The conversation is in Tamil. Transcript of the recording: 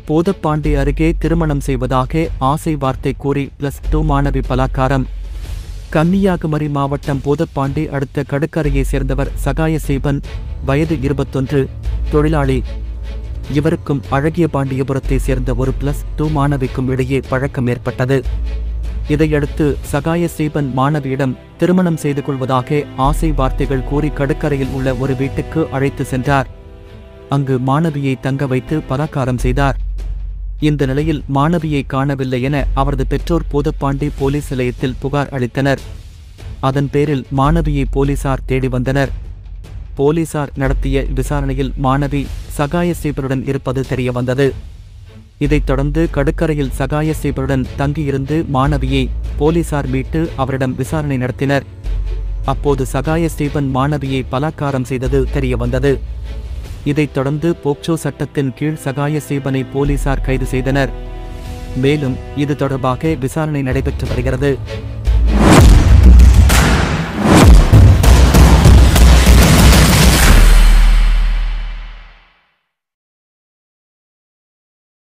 பூதப்பாண்டி அருகே திருமணம் செய்வதாக ஆசை வார்த்தை கூறி பிளஸ் டூ மாணவி பலாக்காரம் கன்னியாகுமரி மாவட்டம் பூதப்பாண்டி அடுத்த கடுக்கரையைச் சேர்ந்தவர் சகாய சீபன் வயது இருபத்தொன்று தொழிலாளி இவருக்கும் அழகிய பாண்டியபுரத்தைச் சேர்ந்த ஒரு பிளஸ் டூ மாணவிக்கும் இடையே பழக்கம் ஏற்பட்டது இதையடுத்து சகாய ஸ்ரீபன் மாணவியிடம் திருமணம் செய்து கொள்வதாக ஆசை வார்த்தைகள் கூறி கடற்கரையில் உள்ள ஒரு வீட்டுக்கு அழைத்து சென்றார் அங்கு மாணவியை தங்க வைத்து பலாக்காரம் செய்தார் இந்த நிலையில் மாணவியை காணவில்லை என அவரது பெற்றோர் பூதப்பாண்டி போலீஸ் நிலையத்தில் புகார் அளித்தனர் அதன் பேரில் மாணவியை போலீசார் தேடி வந்தனர் போலீசார் நடத்திய விசாரணையில் மாணவி சகாய ஸ்ரீபருடன் இருப்பது தெரியவந்தது இதைத் தொடர்ந்து கடுக்கரையில் சகாய ஸ்ரீபருடன் தங்கியிருந்து மாணவியை போலீசார் மீட்டு அவரிடம் விசாரணை நடத்தினர் அப்போது சகாய ஸ்ரீபன் மாணவியை பலாத்காரம் செய்தது தெரியவந்தது இதைத் தொடர்ந்து போக்சோ சட்டத்தின் கீழ் சகாய ஸ்ரீபனை போலீசார் கைது செய்தனர் மேலும் இது தொடர்பாக விசாரணை நடைபெற்று வருகிறது